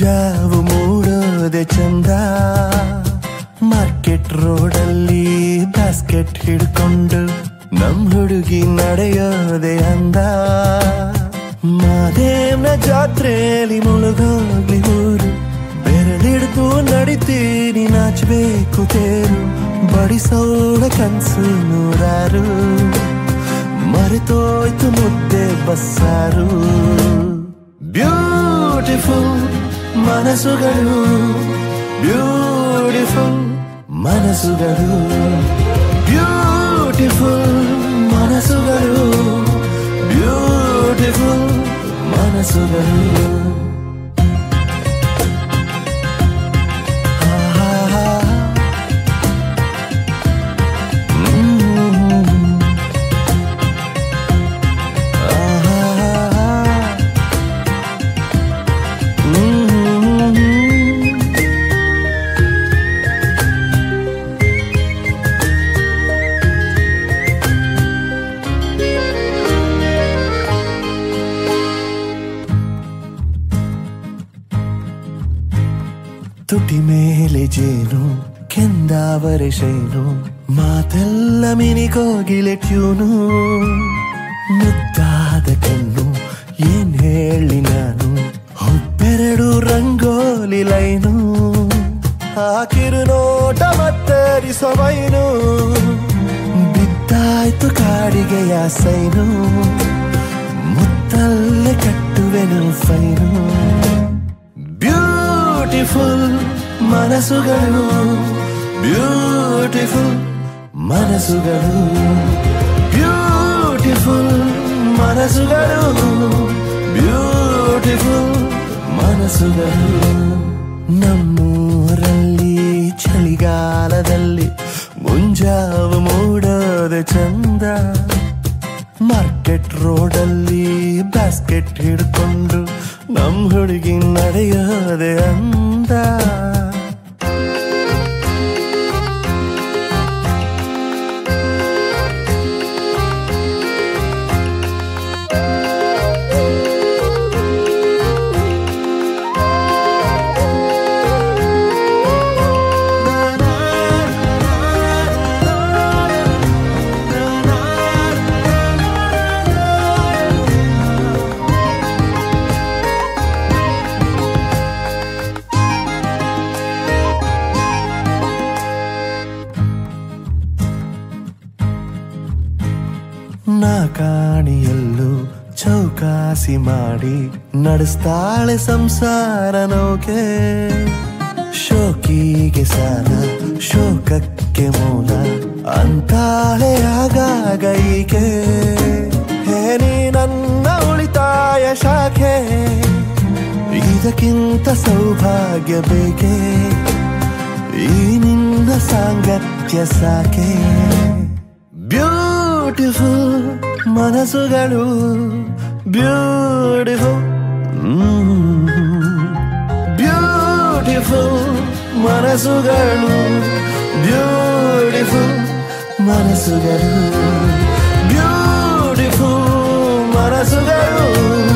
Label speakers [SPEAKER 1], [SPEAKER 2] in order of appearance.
[SPEAKER 1] ಮುಂಜಾವು ಮೂಡೋದೆ ಚಂದ ಮಾರ್ಕೆಟ್ ರೋಡಲ್ಲಿ ಬಾಸ್ಕೆಟ್ ಹಿಡ್ಕೊಂಡು ನಮ್ ಹುಡುಗಿ ನಡೆಯೋದೆ ಅಂದ ಮಾದೇವ್ನ ಜಾತ್ರೆಯಲ್ಲಿ ಮುಳುಗೋಗ್ಲಿ ಊರು ಬೆರಳಿಡ್ದು ನಡಿತೀನಿ ನಾಚಬೇಕು ತೇರು ಬಡಿಸೋಳ ಕನ್ಸು ನೂರಾರು ಮರೆತೋಯ್ತು ಮುದ್ದೆ ಬಸ್ಸಾರು ಬ್ಯೂಟಿಫುಲ್ ಮನಸ್ಸುಗಳು ಬ್ಯೂಟಿಫುಲ್ ಮನಸ್ಸುಗಳು ಬ್ಯೂಟಿಫುಲ್ ಮನಸ್ಸುಗಳು ಬ್ಯೂಟಿಫುಲ್ ಮನಸ್ಸುಗಳು ಆಹಾ. ಹ್ಮ್. ಆಹಾ. ಹ್ಮ್. ತುಟಿ ಮೇಲೆ ಜೇನು ಕೆಂದಾವರೆ ಶೈನು ಮಾತೆಲ್ಲ ಮಿನಿಗೋಗಿಲೆ ಟ್ಯೂನು ಮುದ್ದಾದ ಕಣ್ಣು ಏನ್ ಹೇಳಿ ನಾನು ಹುಬ್ಬೆರಡು ರಂಗೋಲಿ ಲೈನು ಹಾಕಿರು ನೋಟ ಮತ್ತರಿಸವೈನು ಬಿದ್ದಾಯ್ತು ಕಾಡಿಗೆಯ ಸೈನು ಮುತ್ತಲ್ಲೇ ಕಟ್ಟುವೆನು ಫೈನು ಬ್ಯೂಟಿಫುಲ್ ಮನಸ್ಸುಗಳು ಬ್ಯೂಟಿಫುಲ್ ಮನಸ್ಸುಗಳು ಬ್ಯೂಟಿಫುಲ್ ಮನಸ್ಸುಗಳು ಬ್ಯೂಟಿಫುಲ್ ಮನಸ್ಸುಗಳು ನಮ್ಮೂರಲ್ಲಿ ಚಳಿಗಾಲದಲ್ಲಿ ಮುಂಜಾವು ಮೂಡೋದೆ ಚಂದ ಮಾರ್ಕೆಟ್ ರೋಡಲ್ಲಿ ಬಾಸ್ಕೆಟ್ ಹಿಡ್ಕೊಂಡು ನಮ್ ಹುಡುಗಿ ನಡೆಯೋದೆ ಅಂದ ನಾ ಕಾಣಿಯಲ್ಲೂ ಚೌಕಾಸಿ ಮಾಡಿ ನಡೆಸ್ತಾಳೆ ಸಂಸಾರ ನೌಕೆ ಶೋಕಿಗೆ ಸಾಲ ಶೋಕಕ್ಕೆ ಮೂಲ ಅಂತಾಳೆ ಆಗಾಗ ಈಕೆ ಹೇ ನೀ ನನ್ನ ಉಳಿತಾಯ ಶಾಖೆ ಇದಕ್ಕಿಂತ ಸೌಭಾಗ್ಯ ಬೇಕೆ ಈ ನಿನ್ನ ಸಾಂಗತ್ಯ ಸಾಕೆ ಬ್ಯೂಟಿಫುಲ್ ಮನಸ್ಸುಗಳು ಬ್ಯೂಟಿಫುಲ್ ಬ್ಯೂಟಿಫುಲ್ ಮನಸ್ಸುಗಳು ಬ್ಯೂಟಿಫುಲ್ ಮನಸ್ಸುಗಳು ಬ್ಯೂಟಿಫುಲ್ ಮನಸ್ಸುಗಳು